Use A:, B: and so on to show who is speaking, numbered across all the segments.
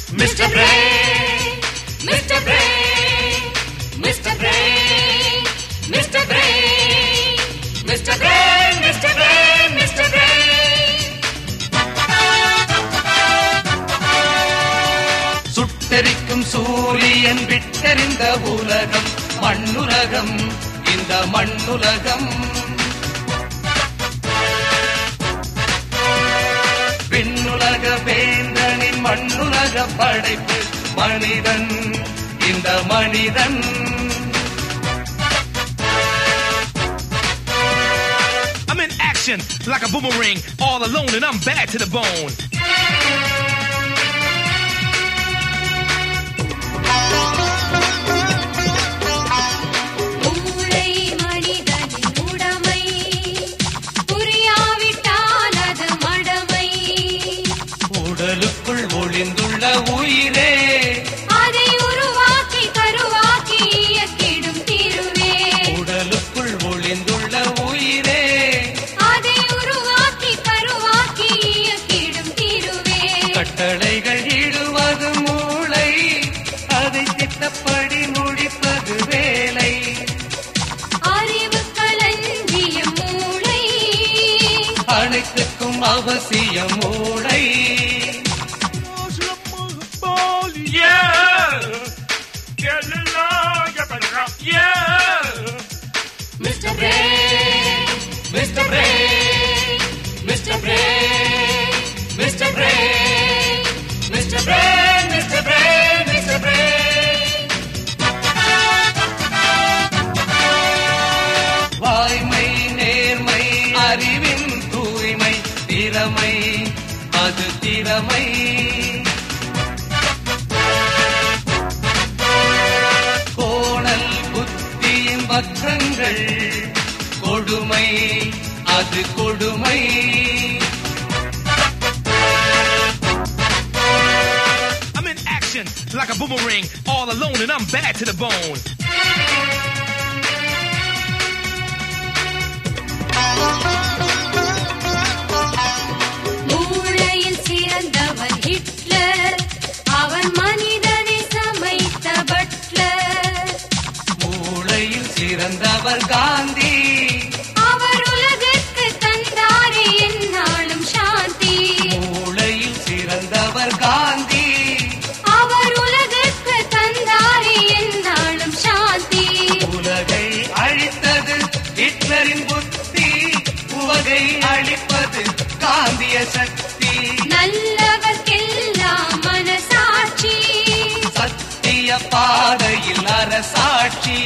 A: Mr. Brain, Mr. Brain, Mr. Brain, Mr. Brain, Mr. Brain, Mr. Brain, Mr. Brain.
B: சுட்டெரிக்கும் சூரியன் விட்டெறிந்த உலகம் மண்ணுலகம் இந்த மண்ணுலகம் விண்ணுலக வேந்தனின் மண்ணுலக படைப்பு மனிதன் இந்த மனிதன்
C: I'm in action like a boomerang, all alone, and I'm bad to the bone.
A: மூளை மனிதனின் உடைமை புரியாவிட்டால் அது மடமை
B: உடலுக்குள் ஒளிந்துள்ள உயிரே
A: அதை உருவாக்கி கருவாக்கி இயக்கிடும் திருவே
B: உடலுக்குள் ஒளிந்துள்ள உயிரே
A: அதை உருவாக்கி கருவாக்கி இயக்கிடும் திருவே
B: கட்டளைகள் இடுவது மூளை அதை திட்டப்படி முடிப்பது வேலை
A: அறிவு களஞ்சிய மூளை
B: அனைத்துக்கும் அவசியம் மூளை
C: Yeah! Get along, yeah!
A: Mr. Brain, Mr. Brain, Mr. Brain, Mr. Brain, Mr. Brain, Mr. Brain, Mr. Brain.
B: வாய்மை நேர்மை அறிவின் தூய்மை திறமை அது திறமை கோணல் புத்தியின் பக்கங்கள் கொடுமை அது கொடுமை
C: I'm in action like a boomerang, all alone, and I'm bad to the bone.
A: மூளையில் சிறந்தவன் ஹிட்லர் அவன் மனிதனை சமைத்த பட்லர்
B: மூளையில் சிறந்தவர் காந்தி
A: அவர் உலகிற்கு தந்தாரே என்னாலும் சாந்தி
B: மூளையில் சிறந்தவர் காந்தி
A: அவர் உலகிற்கு தந்தாரே என்னாலும் சாந்தி
B: உலகை அழித்தது ஹிட்லரின் புத்தி உலகை அழிப்பது காந்திய சக்தி
A: நல்லவர்க்கெல்லாம் மனசாட்சி
B: சத்திய பாதையில் அரசாட்சி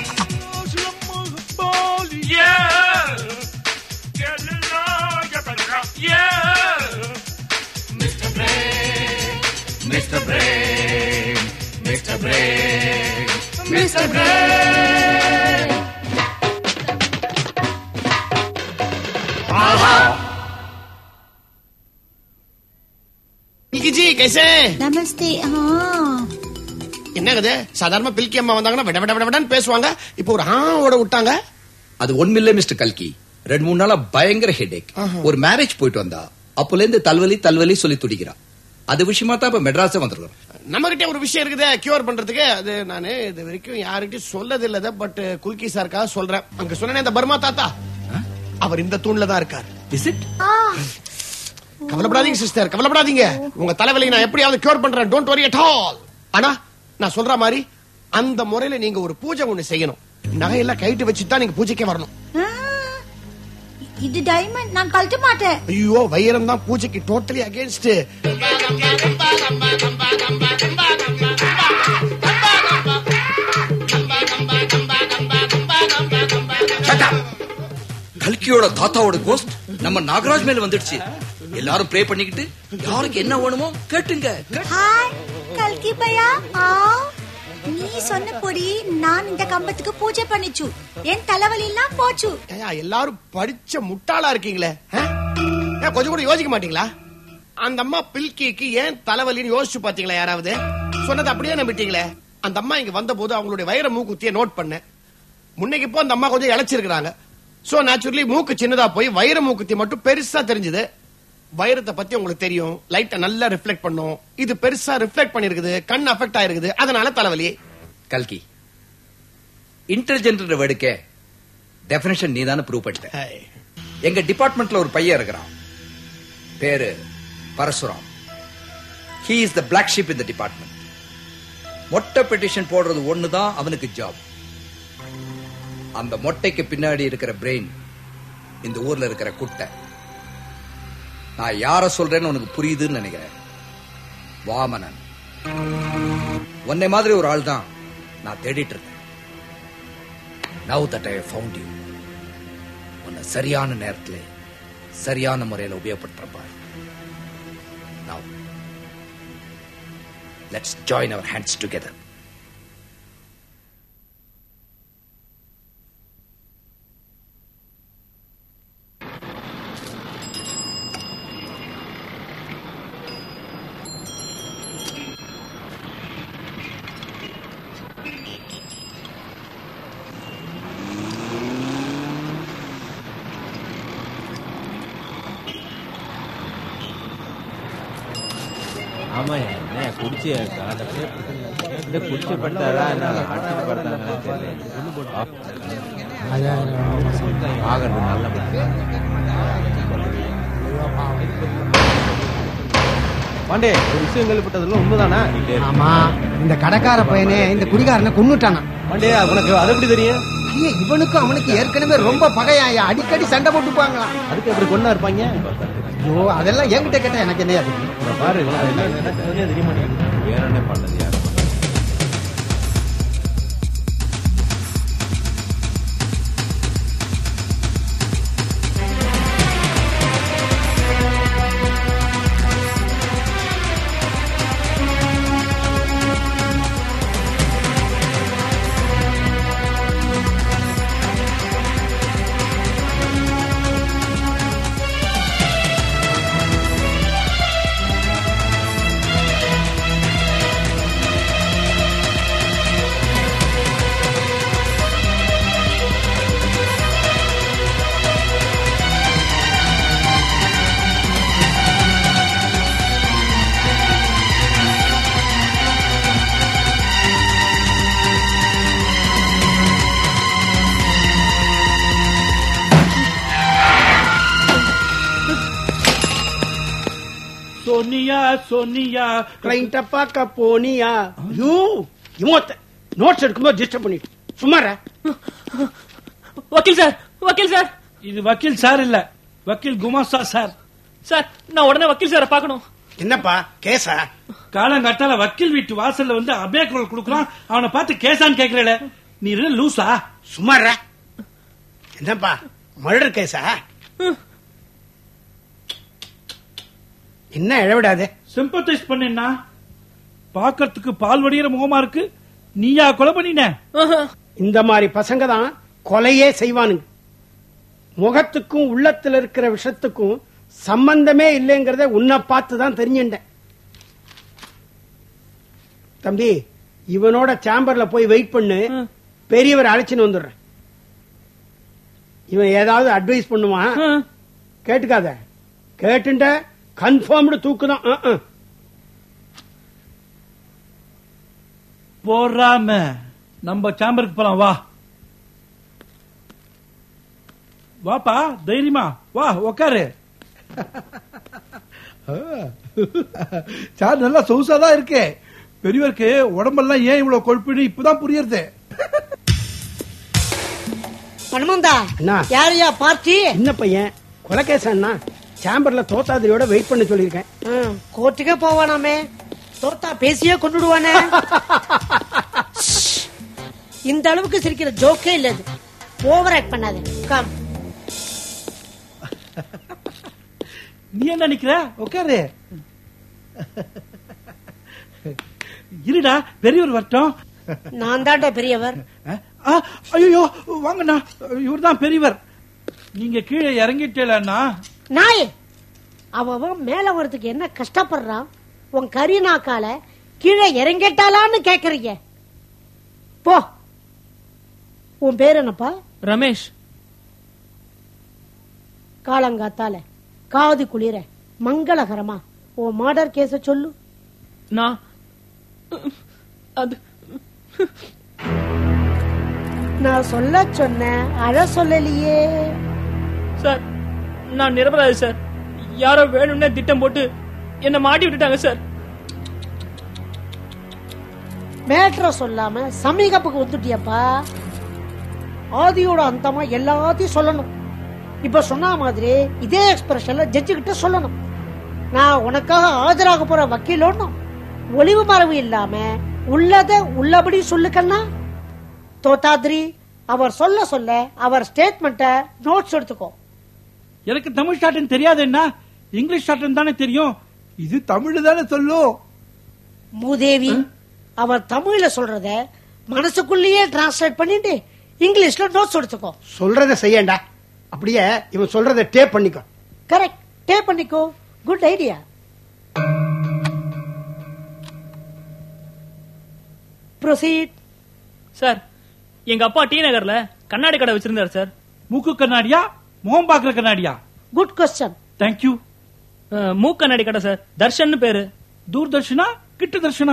C: Yeah! Get along, yeah!
B: Mister பிரேன் மிஸ்டர் பிரேன் மிஸ்டர் பிரேன் மிஸ்டர் பிரேன்
D: பில்கி ஜி கைசே
E: நமஸ்தே हाँ
D: என்ன கதை சாதாரண பில்கி அம்மா வந்தாங்கன்னா விட விட விட விடன்னு பேசுவாங்க இப்போ ஒரு ஆவோட விட்டாங்க
F: அது ஒண்ணுமில்ல மிஸ்டர் கல்கி ரெண்டு மூணு நாளா பயங்கர ஹெடேக் ஒரு மேரேஜ் போயிட்டு வந்தா அப்போல இருந்து தல்வலி தல்வலி சொல்லி துடிக்கிறா அது விஷயமா தான் இப்ப மெட்ராஸே வந்திருக்கோம்
D: நம்ம கிட்ட ஒரு விஷயம் இருக்குது கியூர் பண்றதுக்கு அது நானு இது வரைக்கும் யாருக்கிட்டையும் சொல்லது இல்லத பட் குல்கி சாருக்காக சொல்றேன் அங்க சொன்னேனே இந்த பர்மா தாத்தா அவர் இந்த தூண்ல தான் இருக்கார்
F: இஸ் இட்
D: கவலைப்படாதீங்க சிஸ்டர் கவலைப்படாதீங்க உங்க தலைவலி நான் எப்படியாவது கியூர் பண்றேன் டோன்ட் வரி அட் ஆல் ஆனா நான் சொல்ற மாதிரி அந்த முறையில நீங்க ஒரு பூஜை ஒண்ணு செய்யணும் நகையெல்லாம் கைட்டு வச்சுட்டு தான் நீங்க பூஜைக்கே வரணும்
E: ஆ, இது டைமண்ட் நான் கழட்ட மாட்டேன்
D: ஐயோ வைரம் தான் பூஜைக்கு டோட்டலி அகேன்ஸ்ட்
F: கல்கியோட தாத்தாவோட கோஸ்ட் நம்ம நாகராஜ் மேல வந்துடுச்சு எல்லாரும் ப்ரே பண்ணிக்கிட்டு யாருக்கு என்ன வேணுமோ கேட்டுங்க
E: ஹாய் கல்கி பையா ஆ நீ சொன்னபடி நான் இந்த கம்பத்துக்கு பூஜை பண்ணிச்சு என் தலைவலி எல்லாம் போச்சு
D: ஏய்யா, எல்லாரும் படிச்ச முட்டாளா இருக்கீங்களே ஆ? ஏன் கொஞ்சம் கூட யோசிக்க மாட்டீங்களா அந்த அம்மா பில்கிக்கு ஏன் தலைவலின்னு யோசிச்சு பாத்தீங்களா யாராவது சொன்னது அப்படியே நம்பிட்டீங்களே அந்த அம்மா இங்க வந்த போது அவங்களுடைய வைர மூக்குத்திய நோட் பண்ணேன் முன்னைக்கு இப்போ அந்த அம்மா கொஞ்சம் இழைச்சிருக்காங்க சோ நேச்சுரலி மூக்கு சின்னதா போய் வைர மூக்குத்தி மட்டும் பெருசா தெரிஞ்சது வைரத்தை பத்தி உங்களுக்கு தெரியும் லைட்டை நல்லா ரிஃப்ளெக்ட் பண்ணும் இது பெருசா ரிஃப்ளெக்ட் பண்ணிருக்குது கண் அஃபெக்ட் ஆயிருக்குது அதனால தலைவலி
F: கல்கி இன்டெலிஜென்ட் வேர்டுக்கே டெபினேஷன் நீ தானே ப்ரூவ் பண்ணிட்ட
D: ஹை.
F: எங்க டிபார்ட்மெண்ட்ல ஒரு பையன் இருக்கிறான் பேரு Parasuram he is the black sheep in the department மொட்டை பெட்டிஷன் போடுறது ஒண்ணுதான் அவனுக்கு ஜாப் அந்த மொட்டைக்கு பின்னாடி இருக்கிற பிரெயின் இந்த ஊர்ல இருக்கிற குட்டை நான் யார சொல்றேன்னு உனக்கு புரியுதுன்னு நினைக்கிறேன் வாமனன் உன்னை மாதிரி ஒரு ஆள் தான் நான் தேடிட்டு இருந்தேன் now that I found you உன்னை சரியான நேரத்துல சரியான முறையில உபயோகப்படுத்துறேன் பாரு now let's join our hands together
G: ஆமா என்ன குடிச்சு இந்த குடிச்சு படுத்தாரா என்ன அடிச்சு படுத்தாங்கன்னு தெரியல ஆகிறது நல்ல பாண்டே ஒரு விஷயம் கேள்விப்பட்டதுல உண்மைதானா
H: ஆமா இந்த கடைக்கார பையனே இந்த குடிகாரனை கொன்னுட்டானா
G: பாண்டே உனக்கு அது எப்படி தெரியும்
H: ஐயா இவனுக்கும் அவனுக்கு ஏற்கனவே ரொம்ப பகையாயா அடிக்கடி சண்டை போட்டுப்பாங்களாம்
G: அதுக்கு எப்படி கொண்டா இருப்பாங்க
H: ஐயோ அதெல்லாம் என்கிட்ட கேட்டா எனக்கு என்னையா தெரியும்
G: இங்க பாரு உனக்கு என்ன நடக்குதுன்னே தெரிய மாட்டேங்குது வேற என்ன பண்ணது யாரு
I: சோனியா சோனியா
J: கிளைண்ட பார்க்க போனியா யூ இமோத்த நோட்ஸ் எடுக்கும்போது டிஸ்டர்ப் பண்ணிட்டு சும்மாரா
I: வக்கீல் சார் வக்கீல் சார் இது வக்கீல் சார் இல்ல வக்கீல் குமாஸ்தா சார் சார் நான் உடனே வக்கீல் சாரை பார்க்கணும்
J: என்னப்பா கேசா
I: காலங்காட்டால வக்கீல் வீட்டு வாசல்ல வந்து அபய குரல் கொடுக்குறான் அவனை பார்த்து கேசான்னு கேக்குறல நீ என்ன லூசா
J: சும்மாரா என்னப்பா மர்டர் கேஸா என்ன இழவிடாதே
I: சிம்பத்தைஸ் பண்ணா பாக்கறதுக்கு பால் வடிகிற முகமா இருக்கு நீயா கொலை பண்ணின
J: இந்த மாதிரி பசங்க தான் கொலையே செய்வானுங்க முகத்துக்கும் உள்ளத்துல இருக்கிற விஷத்துக்கும் சம்பந்தமே இல்லைங்கிறத உன்னை பார்த்து தான் தெரிஞ்சுட்டேன் தம்பி இவனோட சேம்பர்ல போய் வெயிட் பண்ணு பெரியவர் அழைச்சின்னு வந்துடுறேன் இவன் ஏதாவது அட்வைஸ் பண்ணுவான் கேட்டுக்காத கேட்டுட்ட கன்ஃபார்ம்டு தூக்குதான் அஹ், அஹ்.
I: போறாம நம்ம சாம்பருக்கு போலாம் வா வாப்பா தைரியமா வா உக்காரு சார் நல்லா சொகுசாதான் இருக்கு பெரியவருக்கு உடம்பெல்லாம் ஏன் இவ்வளவு கொழுப்புன்னு இப்பதான் புரியுறது
K: பணமந்தா
J: அண்ணா.
K: யாரையா பார்ட்டி
J: என்ன பையன் கொலைகேசன்னா சேம்பர்ல தோத்தாதிரியோட வெயிட் பண்ண சொல்லியிருக்கேன்
K: ம், கோர்ட்டுக்கே போவானாமே தோத்தா பேசியே கொண்டுடுவானே இந்த அளவுக்கு சிரிக்கிற ஜோக்கே இல்ல இது ஓவர் ஆக்ட் பண்ணாத கம்
I: நீ என்ன நிக்கிற உட்காரு இருடா பெரியவர் வரட்டும்
K: நான் தாண்டா பெரியவர்
I: ஐயோ வாங்கண்ணா இவர்தான் பெரியவர் நீங்க கீழே இறங்கிட்டேலண்ணா
K: நாய் அவன் அவன் மேல வரதுக்கு என்ன கஷ்டப்படுறான் உன் கறி நாக்கால கீழே இறங்கிட்டாளான்னு கேக்குறீங்க போ உன் பேர் என்னப்பா
I: ரமேஷ்
K: காலங்காத்தால காது குளிர மங்களகரமா ஓ மர்டர் கேஸ சொல்லு
L: நான் அது
K: நான் சொல்ல சொன்னேன் அழ சொல்லலையே
L: சார் நான் நிரபராதி சார் யாரோ வேணும்னே திட்டம் போட்டு என்ன மாட்டி விட்டுட்டாங்க சார்
K: மேட்ர சொல்லாம சமீகப்புக்கு வந்துட்டியப்பா ஆதியோட அந்தமா எல்லாத்தையும் சொல்லணும் இப்ப சொன்ன மாதிரி இதே எக்ஸ்பிரஷன்ல ஜட்ஜு கிட்ட சொல்லணும் நான் உனக்காக ஆஜராக போற வக்கீலோன்னும் ஒளிவு மறைவு இல்லாம உள்ளத உள்ளபடி சொல்லுக்கன்னா தோத்தாத்ரி அவர் சொல்ல சொல்ல அவர் ஸ்டேட்மெண்ட்ட நோட்ஸ் எடுத்துக்கோ
I: எனக்கு தமிழ் ஷாட்டன் தெரியாது என்ன இங்கிலீஷ் ஷாட்டன் தானே தெரியும்
H: இது தமிழ் தானே சொல்லும்
K: மூதேவி அவர் தமிழ்ல சொல்றத மனசுக்குள்ளேயே டிரான்ஸ்லேட் பண்ணிட்டு இங்கிலீஷ்ல நோட்ஸ் எடுத்துக்கோ
J: சொல்றத செய்யண்டா அப்படியே இவன் சொல்றத டேப் பண்ணிக்கோ
K: கரெக்ட் டேப் பண்ணிக்கோ குட் ஐடியா ப்ரொசீட்
L: சார் எங்க அப்பா டி நகர்ல கண்ணாடி கடை வச்சிருந்தாரு சார்
I: மூக்கு கண்ணாடியா முகம் பாக்குற கண்ணாடியா
K: குட் கொஸ்டின்
I: தேங்க்யூ
L: அஹ், மூக்கு கண்ணாடி கடை சார் தர்ஷன் பேரு
I: தூர்தர்ஷனா கிட்ட தர்ஷனா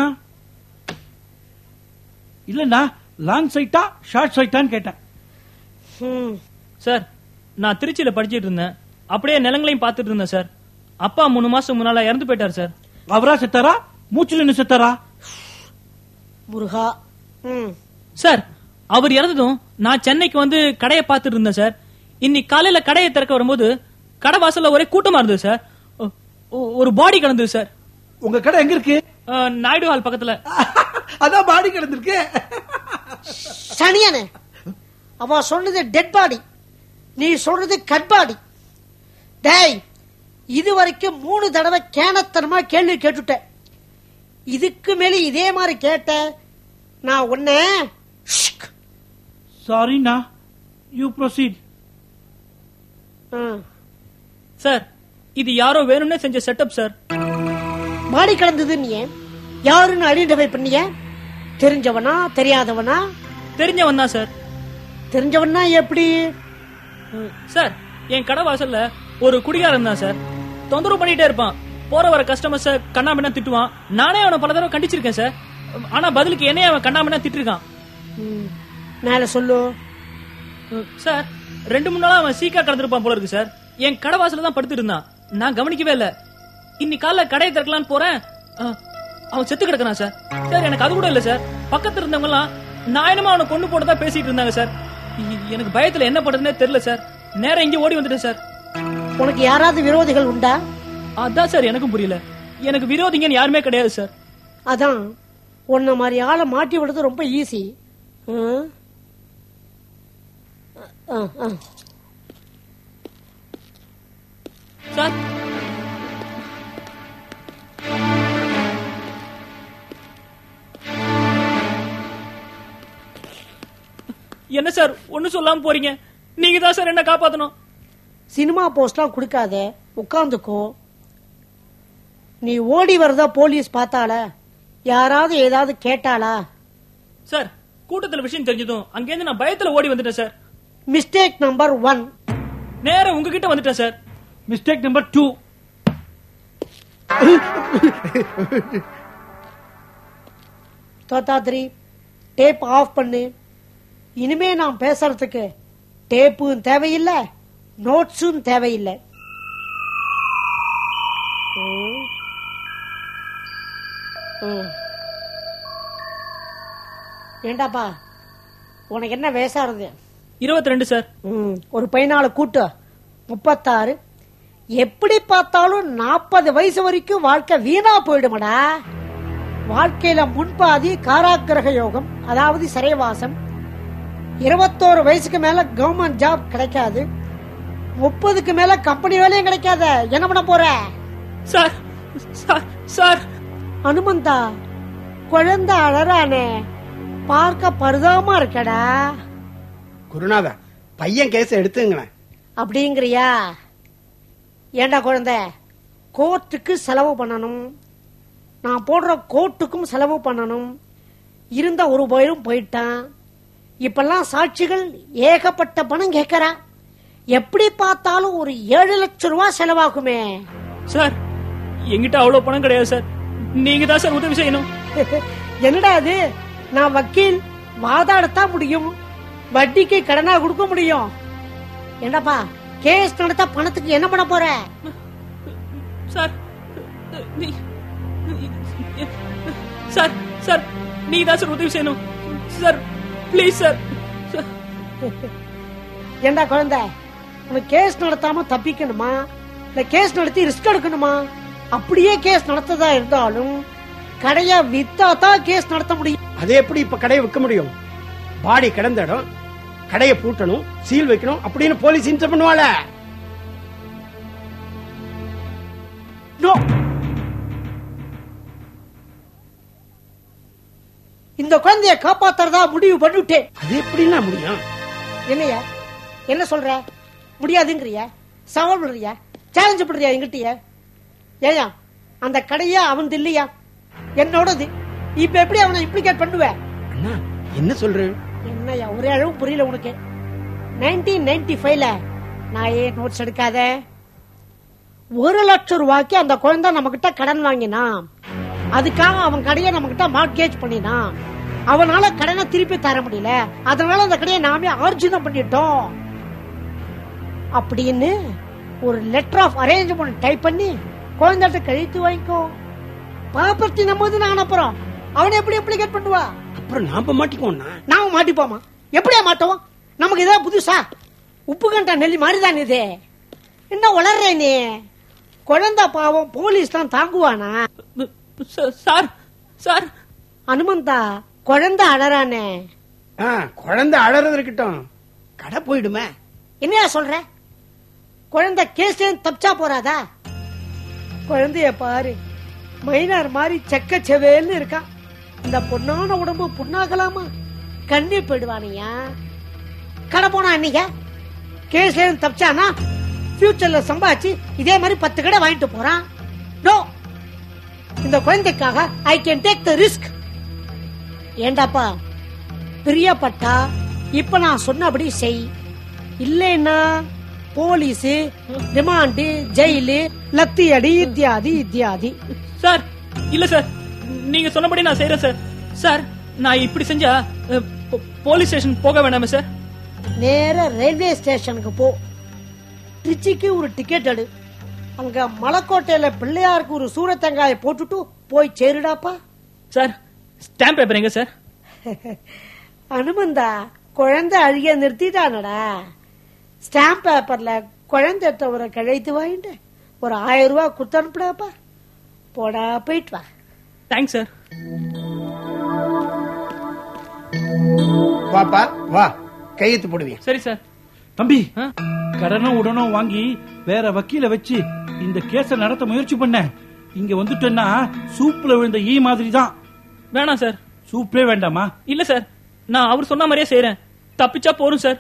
I: இல்லண்ணா லாங் சைட்டா ஷார்ட் சைட்டான்னு கேட்டேன்
L: சார் நான் திருச்சியில படிச்சிட்டு இருந்தேன் அப்படியே நிலங்களையும் பார்த்துட்டு இருந்தேன் சார் அப்பா மூணு மாசம் முன்னால இறந்து போயிட்டார் சார்
I: அவரா செத்தாரா மூச்சுல நின்னு செத்தாரா
K: முருகா ம்
L: சார் அவர் இறந்ததும் நான் சென்னைக்கு வந்து கடையை பார்த்துட்டு இருந்தேன் சார் இன்னைக்கு காலையில கடையை திறக்க வரும்போது கடை வாசல்ல ஒரே கூட்டமா இருந்தது சார் ஒ- ஒ- ஒரு பாடி கிடந்தது சார்
I: உங்க கடை எங்க இருக்கு
L: அஹ், நாயுடு ஹால் பக்கத்துல
H: அதான் பாடி கிடந்திருக்கு
K: சனியனே அவ சொன்னது டெட் பாடி நீ சொல்றது கட் பாடி டேய் இது வரைக்கும் மூணு தடவை கேனத்தனமா கேள்வி கேட்டுட்டேன் இதுக்கு மேல இதே மாதிரி கேட்ட நான் உன்ன
I: சாரிண்ணா யூ ப்ரொசீட்
L: சார் இது யாரோ வேணும்னே செஞ்ச செட்டப் சார்
K: மாடி கிடந்தது நீ யாருன்னு ஐடென்டிஃபை பண்ணிய தெரிஞ்சவனா தெரியாதவனா
L: தெரிஞ்சவன் தான் சார்
K: தெரிஞ்சவனா எப்படி
L: சார் என் கடை வாசல்ல ஒரு குடிகாரன் தான் சார் தொந்தரவு பண்ணிட்டே இருப்பான் போற வர கஸ்டமர்ஸ கண்ணாமண்ணா திட்டுவான் நானே அவனை பல தடவை கண்டிச்சிருக்கேன் சார் ஆனா பதிலுக்கு என்னைய அவன் கண்ணாமண்ணா திட்டிருக்கான்
K: ம், மேல சொல்லு
L: சார் ரெண்டு மூணு நாளா அவன் சீக்கா கடந்திருப்பான் போல இருக்கு சார் என் கடை வாசல்ல தான் படுத்துட்டு இருந்தான் நான் கவனிக்கவே இல்ல இன்னி காலைல கடையை திறக்கலான்னு போறேன் அஹ், அவன் செத்து கிடக்குறான் சார் சார் எனக்கு அது கூட இல்ல சார் பக்கத்துல இருந்தவங்க எல்லாம் நான் என்னமோ அவனை கொண்டு போட்டதா பேசிட்டு இருந்தாங்க சார் இ- எனக்கு பயத்துல என்ன பண்றதுனே தெரியல சார் நேரா இங்க ஓடி வந்துட்டேன் சார்
K: உனக்கு யாராவது விரோதிகள் உண்டா
L: அதான் சார் எனக்கும் புரியல எனக்கு விரோதிங்கன்னு யாருமே கிடையாது சார்
K: அதான் உன்ன மாதிரி ஆளை மாட்டி விடுறது ரொம்ப ஈஸி
L: சார் என்ன சார் ஒண்ணு சொல்லாம போறீங்க நீங்க தான் சார் என்ன காப்பாத்தணும்
K: சினிமா போஸ்ட்லாம் கொடுக்காத உட்காந்துக்கோ நீ ஓடி வரதா போலீஸ் பார்த்தாளா யாராவது ஏதாவது கேட்டாளா
L: சார் கூட்டத்துல விஷயம் தெரிஞ்சதும் அங்கேருந்து நான் பயத்துல ஓடி வந்துட்டேன் சார்
K: மிஸ்டேக் நம்பர் ஒன்
L: நேரா உங்ககிட்ட வந்துட்டேன் sir
I: mistake number two
K: Thothathri tape off பண்ணு இனிமே நான் பேசுறதுக்கு டேப்பும் தேவையில்லை நோட்ஸும் தேவையில்லை ம். ம். ஏண்டாப்பா உனக்கு என்ன வயசாருது
L: இருபத்தி ரெண்டு சார்
K: ம், ஒரு பையனால கூட்டு முப்பத்தாறு எப்படி பார்த்தாலும் நாற்பது வயசு வரைக்கும் வாழ்க்கை வீணா போயிடுமடா வாழ்க்கையில முன்பாதி காராக்கிரக யோகம் அதாவது சிறைவாசம் இருபத்தோரு வயசுக்கு மேல கவர்மெண்ட் ஜாப் கிடைக்காது முப்பதுக்கு மேல கம்பெனி வேலையும் கிடைக்காத என்ன பண்ண போற
L: சார் சார் சார்
K: அனுமந்தா குழந்தை அழறானே பார்க்க பரிதாபமா இருக்கடா
J: குருநாதா பையன் கேஸ் எடுத்துங்களேன்
K: அப்படிங்கிறியா ஏண்டா குழந்தை கோர்ட்டுக்கு செலவு பண்ணணும் நான் போடுற கோர்ட்டுக்கும் செலவு பண்ணணும் இருந்த ஒரு பயிரும் போயிட்டான் இப்பெல்லாம் சாட்சிகள் ஏகப்பட்ட பணம் கேட்கறா எப்படி பார்த்தாலும் ஒரு ஏழு லட்சம் ரூபாய் செலவாகுமே
L: சார் என்கிட்ட அவ்வளவு பணம் கிடையாது சார் நீங்க தான் சார் உதவி செய்யணும்
K: என்னடா அது நான் வக்கீல் வாதாடத்தான் முடியும் வட்டிக்கு கடனா கொடுக்க முடியும் என்னப்பா கேஸ் நடத்த பணத்துக்கு என்ன பண்ண போற
L: சார் நீ சார் சார் நீங்க தான் சார் உதவி செய்யணும் சார் ப்ளீஸ் சார்
K: ஏண்டா குழந்தை உனக்கு கேஸ் நடத்தாம தப்பிக்கணுமா இல்ல கேஸ் நடத்தி ரிஸ்க் எடுக்கணுமா அப்படியே கேஸ் நடத்ததா இருந்தாலும் கடைய வித்தா தான் கேஸ் நடத்த முடியும்
J: அது எப்படி இப்ப கடையை விற்க முடியும் பாடி கிடந்த இடம் கடையை பூட்டணும் சீல் வைக்கணும் அப்படின்னு போலீஸ் இன்டர் பண்ணுவாள
K: நோ இந்த குழந்தைய காப்பாத்துறதா முடிவு பண்ணிவிட்டேன்
J: அது எப்படின்னா முடியும்
K: என்னையா என்ன சொல்ற முடியாதுங்கிறியா சவால் பண்றியா சேலஞ்ச் பண்றியா எங்கிட்டய ஏயா அந்த கடையா அவன் இல்லையா என்னோடது இப்ப எப்படி அவனை இம்ப்ளிகேட் பண்ணுவ
J: அண்ணா என்ன சொல்ற
K: என்னய்யா ஒரே அளவு புரியல உனக்கு நைன்டீன் நைன்டி ஃபைவ்ல நான் ஏன் நோட்ஸ் எடுக்காத ஒரு லட்சம் ரூபாய்க்கு அந்த குழந்தை நம்ம கிட்ட கடன் வாங்கினான் அதுக்காக அவன் கடையை நம்ம கிட்ட மார்க்கேஜ் பண்ணினான் அவனால கடனை திருப்பி தர முடியல அதனால அந்த கடையை நாமே ஆர்ஜினம் பண்ணிட்டோம் அப்படின்னு ஒரு லெட்டர் ஆஃப் அரேஞ்ச்மெண்ட் டைப் பண்ணி குழந்தைகிட்ட கழித்து வாங்கிக்கோ ப்ராப்பர்ட்டி நம்ம நான் அப்புறம் அவனை எப்படி அப்ளிகேட் பண்ணுவா
J: அப்புறம் நாம மாட்டிக்குவோம்னா
K: நாம மாட்டிப்போமா எப்படியா மாட்டோம் நமக்கு ஏதாவது புதுசா உப்பு கண்டா நெல்லி மாதிரிதான் இது என்ன வளர்ற நீ குழந்தை பாவம் போலீஸ் தான் தாங்குவானா
L: சார் சார்
K: அனுமந்தா குழந்தை அழறானே
J: ஆ, குழந்தை அழறது இருக்கட்டும் கடை போயிடுமே
K: என்னையா சொல்ற குழந்தை கேஸ் தப்பிச்சா போறாதா குழந்தைய பாரு மைனார் மாதிரி செக்க செவேல்னு இருக்கான் இந்த பொண்ணான உடம்பு புண்ணாகலாமா கண்ணி போயிடுவானியா கடை போனா அன்னைக்கு கேஸ்ல இருந்து தப்பிச்சானா ஃபியூச்சர்ல சம்பாதிச்சு இதே மாதிரி பத்து கடை வாங்கிட்டு போறான் நோ இந்த குழந்தைக்காக I can take the risk ஏண்டாப்பா பிரியப்பட்டா இப்ப நான் சொன்னபடி செய் இல்லைன்னா போலீஸ் ரிமாண்டு ஜெயிலு லத்தி அடி இத்தியாதி இத்தியாதி
L: சார் இல்ல சார் நீங்க சொன்னபடி நான் செய்யறேன் சார் சார் நான் இப்படி செஞ்சா அஹ், போ- போலீஸ் ஸ்டேஷன் போக வேண்டாமே சார்
K: நேர ரயில்வே ஸ்டேஷனுக்கு போ திருச்சிக்கு ஒரு டிக்கெட் எடு அங்க மலைக்கோட்டையில பிள்ளையாருக்கு ஒரு சூரத்தங்காயை போட்டுட்டு போய் சேருடாப்பா
L: சார் ஸ்டாம்ப் பேப்பர் எங்க சார்
K: அனுமந்தா குழந்தை அழுகிய நிறுத்திட்டானடா ஸ்டாம்ப் பேப்பர்ல குழந்தை ஒரு கழைத்து வாங்கிட்டு ஒரு ஆயிரம் ரூபாய் குத்து அனுப்புடாப்பா போடா போயிட்டு வா
L: தேங்க்ஸ் சார்
J: வாப்பா வா கையெழுத்து போடுவீங்க
L: சரி சார்
I: தம்பி கடனும் உடனும் வாங்கி வேற வக்கீல வச்சு இந்த கேஸ நடத்த முயற்சி பண்ண இங்க வந்துட்டேன்னா சூப்ல விழுந்த ஈ மாதிரி தான்
L: வேணாம் சார்
I: சூப்பே வேண்டாமா
L: இல்ல சார் நான் அவர் சொன்ன மாதிரியே செய்யறேன் தப்பிச்சா போறோம் சார்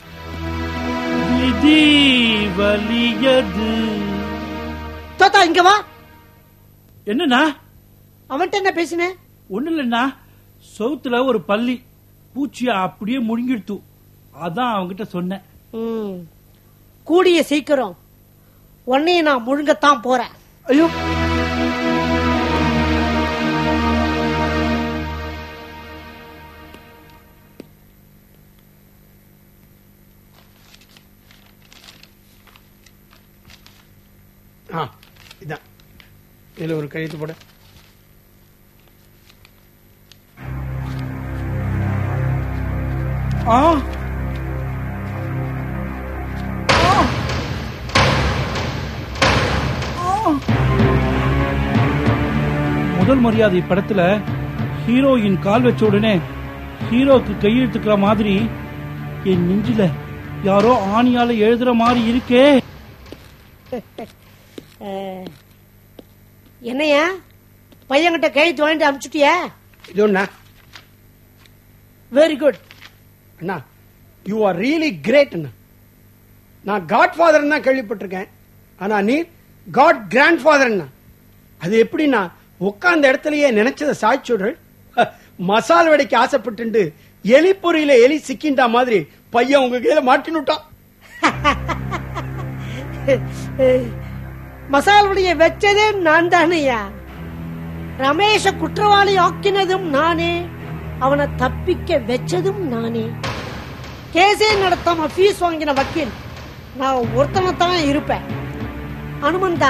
I: விதி வலியது
K: தோத்தா இங்க வா
I: என்னண்ணா
K: அவன்கிட்ட என்ன பேசினேன்
I: ஒண்ணு இல்லைண்ணா சவுத்துல ஒரு பள்ளி பூச்சிய அப்படியே முழுங்கிடுத்து அதான் அவங்கிட்ட சொன்னேன்
K: ம். கூடிய சீக்கிரம் உன்னையும் நான் முழுங்கத்தான் போறேன்
I: ஐயோ
J: ஆ இதான் இதுல ஒரு கழுத்து போட
I: ஆ முதல் மரியாதை படத்துல ஹீரோயின் கால் வச்ச உடனே ஹீரோக்கு கையெழுத்துக்கிற மாதிரி என் நெஞ்சில யாரோ ஆணியால எழுதுற மாதிரி இருக்கே
K: அஹ், என்னையா பையன்கிட்ட கையெழுத்து வாங்கிட்டு அனுப்பிச்சுட்டியா
J: இது ஒண்ணா
K: வெரி குட்
J: அண்ணா யூ ஆர் ரியலி கிரேட் அண்ணா நான் காட் ஃபாதர் தான் கேள்விப்பட்டிருக்கேன் ஆனா நீ காட் கிராண்ட் ஃபாதர் அது எப்படின்னா உட்கார்ந்த இடத்துலயே நினைச்சதை சாய்ச்சுடுறேன் மசால் வடைக்கு ஆசைப்பட்டு எலி பொறியில எலி சிக்கிண்டா மாதிரி பையன் உங்க கையில மாட்டினுட்டான்
K: மசால் வடைய வச்சதே நான் தானையா ரமேஷ குற்றவாளி ஆக்கினதும் நானே அவனை தப்பிக்க வச்சதும் நானே கேஸே நடத்தாம ஃபீஸ் வாங்கின வக்கீல் நான் ஒருத்தனைத்தான் இருப்பேன் அனுமந்தா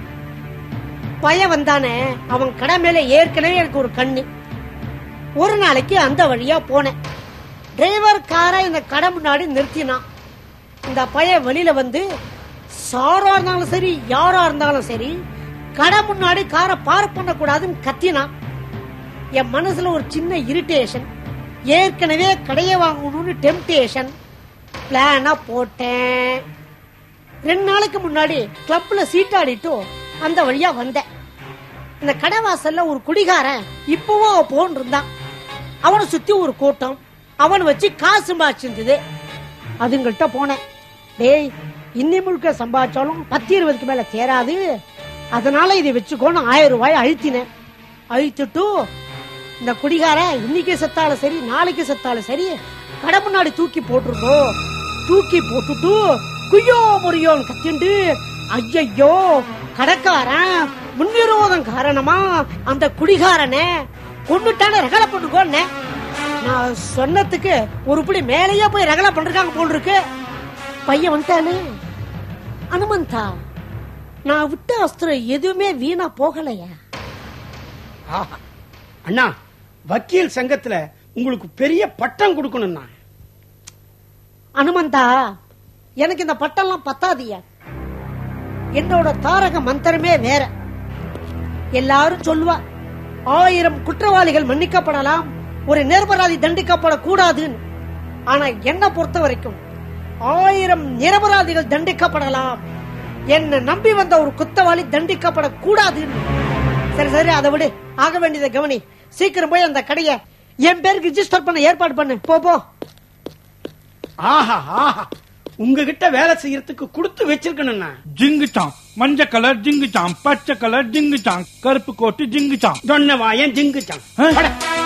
K: பையன் வந்தானே அவன் கடை மேல ஏற்கனவே எனக்கு ஒரு கண்ணு ஒரு நாளைக்கு அந்த வழியா போனேன் டிரைவர் காரை இந்த கடை முன்னாடி நிறுத்தினான் இந்த பையன் வெளியில வந்து சாரா இருந்தாலும் சரி யாரா இருந்தாலும் சரி கடை முன்னாடி காரை பார்க் பண்ண கூடாதுன்னு கத்தினான் என் மனசுல ஒரு சின்ன இரிட்டேஷன் ஏற்கனவே கடையை வாங்கணும்னு டெம்டேஷன் பிளானா போட்டேன் ரெண்டு நாளைக்கு முன்னாடி கிளப்ல சீட்டாடிட்டு அந்த வழியா வந்தேன் இந்த கடை வாசல்ல ஒரு குடிகாரன் இப்பவும் அவ போன் இருந்தான் அவனை சுத்தி ஒரு கூட்டம் அவனை வச்சு காசு சம்பாதிச்சிருந்தது அதுங்கள்ட்ட போனேன் டேய் இன்னி முழுக்க சம்பாதிச்சாலும் பத்து இருபதுக்கு மேல சேராது அதனால இதை வச்சுக்கோன்னு ஆயிரம் ரூபாய் அழுத்தினேன் அழுத்திட்டு இந்த குடிகாரன் இன்னைக்கு செத்தாலும் சரி நாளைக்கு செத்தாலும் சரி கடை முன்னாடி தூக்கி போட்டுருந்தோம் தூக்கி போட்டுட்டு குய்யோ முறியோன்னு கத்திண்டு ஐயையோ கடைக்காரன் முன்விரோதம் காரணமா அந்த குடிகாரனை கொண்டுட்டான ரகலை பண்ணுக்கோன்னு நான் சொன்னதுக்கு ஒரு புடி மேலேயே போய் ரகலை பண்றாங்க போல் இருக்கு பையன் வந்துட்டானே அனுமந்தா நான் விட்ட அஸ்திரம் எதுவுமே வீணா போகலையா
J: ஆஹா. அண்ணா வக்கீல் சங்கத்துல உங்களுக்கு பெரிய பட்டம் கொடுக்கணும்னா
K: அனுமந்தா எனக்கு இந்த பட்டம்லாம் பத்தாதியா என்னோட தாரக மந்திரமே வேற எல்லாரும் சொல்லுவா ஆயிரம் குற்றவாளிகள் மன்னிக்கப்படலாம் ஒரு நிரபராதி தண்டிக்கப்படக்கூடாதுன்னு ஆனா என்ன பொறுத்த வரைக்கும் ஆயிரம் நிரபராதிகள் தண்டிக்கப்படலாம் என்ன நம்பி வந்த ஒரு குத்தவாளி தண்டிக்கப்படக்கூடாதுன்னு சரி சரி அதை விடு ஆக வேண்டியதை கவனி சீக்கிரம் போய் அந்த கடைய என் பேருக்கு ரிஜிஸ்டர் பண்ண ஏற்பாடு பண்ணு போ போ
J: ஆஹா ஆஹா உங்ககிட்ட வேலை செய்யறதுக்கு கொடுத்து வச்சிருக்கணும்னா
I: ஜிங்குச்சான் மஞ்சள் கலர் ஜிங்குச்சான் பச்சை கலர் ஜிங்குச்சான் கருப்பு கோட்டு ஜிங்குச்சான்
J: சொன்ன வாயன் ஜிங்குச்சான்
I: ஆ?
J: அட,